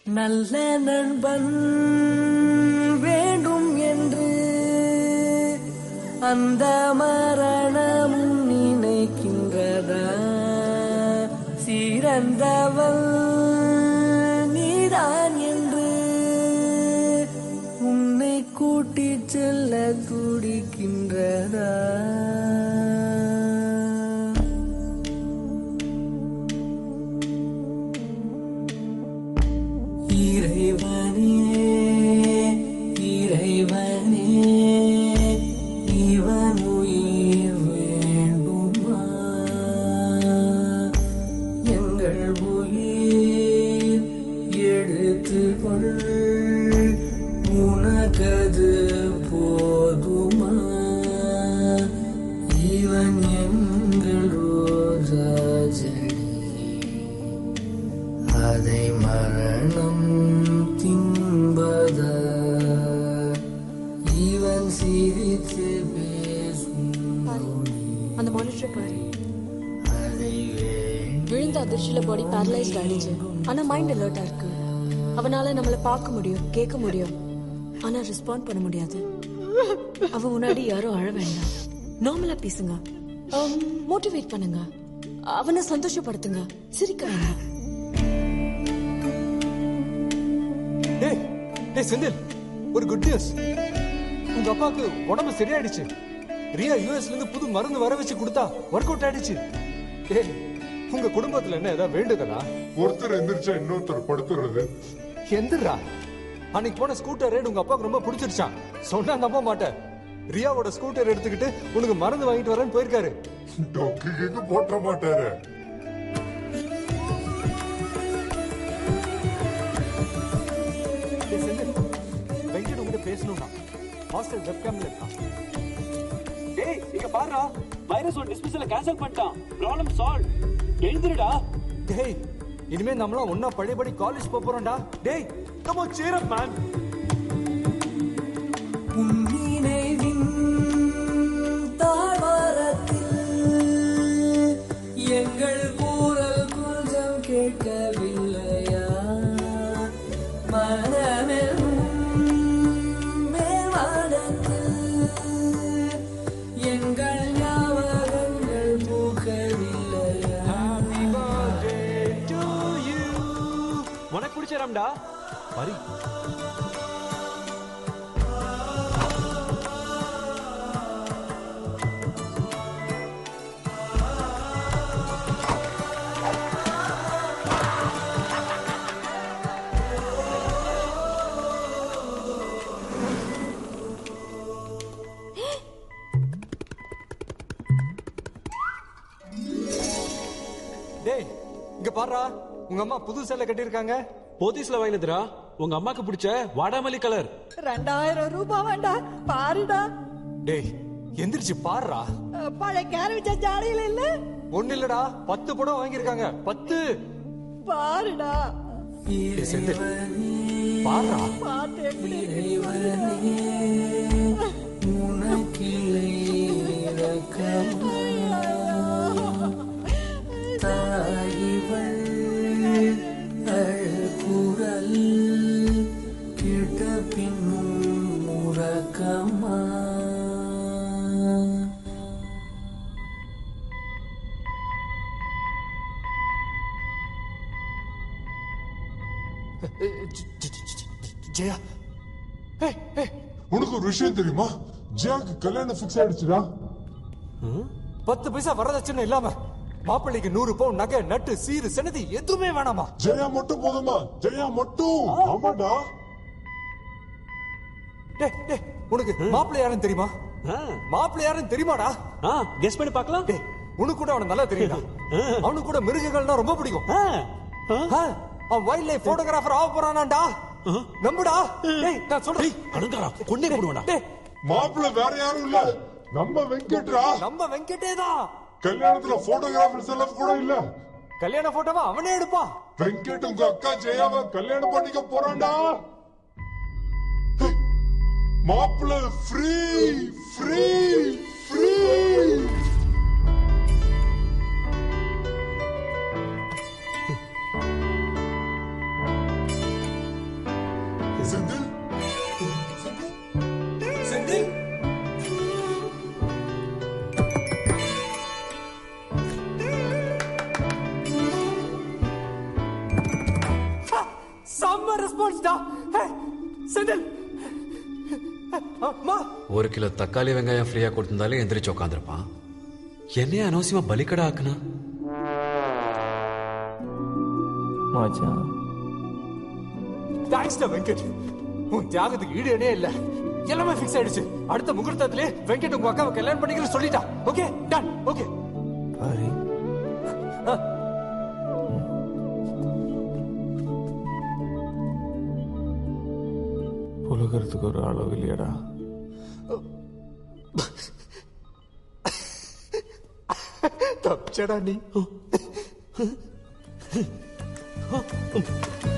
நல்ல நண்பன் வேண்டும் என்று அந்த மரணமும் நினைக்கின்றதா சிறந்தவள் நீதான் என்று உன்னை கூட்டிச் செல்ல துடிக்கின்றதா இறைவனே இறைவனே இவன் உயிர் வேண்டுமா எங்கள் உயிர் எடுத்துக்கொள் உனக்கது போதுமா இவன் எங்கள் ரோஜா செடி அதை மரணம் தின்பதா இவன் சிரித்து பேசும் மொழி அந்த மானிட்டரை பாரு அதை விழுந்த அதிர்ச்சியில பாடி பேரலைஸ்ட் ஆயிடுச்சு ஆனா மைண்ட் அலர்ட்டா இருக்கு அவனால நம்மள பார்க்க முடியும் கேட்க முடியும் ஆனா ரெஸ்பாண்ட் பண்ண முடியாது அவன் முன்னாடி யாரும் அழ வேண்டாம் நார்மலா பேசுங்க மோட்டிவேட் பண்ணுங்க அவனை சந்தோஷப்படுத்துங்க சிரிக்க வேண்டாம் டேய் டேய் செந்தில் ஒரு குட் நியூஸ் உங்க அப்பாவுக்கு உடம்பு சரியாயிடுச்சு ரியா யூஎஸ்ல இருந்து புது மருந்து வர வச்சு கொடுத்தா ஒர்க் அவுட் ஆயிடுச்சு டேய் உங்க குடும்பத்துல என்ன ஏதாவது வேண்டுதலா ஒருத்தர் எந்திரிச்சா இன்னொருத்தர் படுத்துறது எந்திரா அன்னைக்கு போன ஸ்கூட்டர் ரைடு உங்க அப்பாவுக்கு ரொம்ப பிடிச்சிருச்சான் சொன்னா நம்ப மாட்டேன் ரியாவோட ஸ்கூட்டர் எடுத்துக்கிட்டு உனக்கு மருந்து வாங்கிட்டு வரேன்னு போயிருக்காரு டொக்கு கிக்கு போட்ட மாட்டாரு டேய் செந்தில் வெங்கட் உங்ககிட்ட பேசணும்னா ஹாஸ்டல் வெப்கேம்ல இருக்கான் டேய் இங்க பாருடா வைரஸ் ஒரு டிஸ்மிஸ்ல கேன்சல் பண்ணிட்டான் ப்ராப்ளம் சால்வ் எழுந்துருடா டேய் இனிமே நம்மளாம் ஒன்னா பழையபடி காலேஜ் போப் போறோம்டா டேய் come on cheer up man உன் நினைவின் தாழ்வாரத்தில் எங்கள் கூறல் கொஞ்சம் கேட்கவில்லையா மனமெனும் மேல்வானத்தில் எங்கள் ஞாபகங்கள் பூக்கவில்லையா to you உனக்கு பிடிச்சராம்டா பரி டேய் இங்க பாருடா உங்க அம்மா புது சேலை கட்டியிருக்காங்க போத்தீஸ்ல வாங்கினதுடா உங்க அம்மாக்கு பிடிச்ச வாடாமல்லி கலர் ரெண்டாயிரம் ரூபாய் வேண்டாம் பாருடா டேய் எந்திரிச்சு பாருடா அஹ், பழைய கேரவிச்ச ஜாடியில இல்ல ஒண்ணு இல்லடா பத்து படம் வாங்கியிருக்காங்க பத்து பாருடா டேய் செந்தில் பாருடா பார்த்து எப்படி இறைவனே உனக்கிளை இரக்கமா தாயிவள் அழுகுரல் கேட்ட பின்னும் உறக்கமா ஜெயா உனக்கு ஒரு விஷயம் தெரியுமா ஜியாக்கு கல்யாணம் ஃபிக்ஸ் ஆயிடுச்சுடா பத்து பைசா வரதட்சணை இல்லாம மாப்பிள்ளைக்கு நூறு பவுன் நகை நட்டு சீரு செனதி எதுவுமே வேணாமா ஜெயா மட்டும் போதுமா ஜெயா மட்டும் ஆமாடா டேய் டேய் உனக்கு மாப்பிள்ளை யாருன்னு தெரியுமா மாப்பிள்ளை யாருன்னு தெரியுமாடா ஆ கெஸ் பண்ணி பார்க்கலாம் டேய் உனக்கு கூட அவன நல்லா தெரியும்டா அவனுக்கு கூட மிருகங்கள்னா ரொம்ப பிடிக்கும் ஆ, ஆ, அவன் வைல்ட் லைஃப் போட்டோகிராஃபர் ஆக போறானாண்டா நம்புடா டேய் நான் சொல்றேன் அனுங்காரா கொண்டே போடுவானா டேய் மாப்பிள்ள வேற யாரும் இல்ல நம்ம வெங்கட்ரா நம்ம வெங்கடே தான் கல்யாணத்துல போட்டோகிராஃபர்ஸ் எல்லாம் கூட இல்ல கல்யாண போட்டோவா அவனே எடுப்பான் வெங்கட் உங்க அக்கா ஜெயாவை கல்யாணம் பண்ணிக்க போறான்டா மாப்பிள்ள free free free Senthil Senthil செம்ம ரெஸ்பான்ஸ் டா ஹே, செந்தில் அம்மா ஒரு கிலோ தக்காளி வெங்காயம் ஃப்ரீயா கொடுத்திருந்தாலே எந்திரிச்சு உட்காந்துருப்பான் என்னைய அனாவசியமா பலிக்கடா ஆக்குனா மச்சான் தேங்க்ஸ் டா வெங்கட் உன் தியாகத்துக்கு ஈடு இணையே இல்ல எல்லாமே ஃபிக்ஸ் ஆயிடுச்சு அடுத்த முகூர்த்தத்திலே வெங்கட் உங்க அக்காவை கல்யாணம் பண்ணிக்கிற சொல்லிட்டா ஓகே டன் ஓகே பாரு புலகிறதுக்கு ஒரு அளவு இல்லையாடா தப்பிச்சடா நீ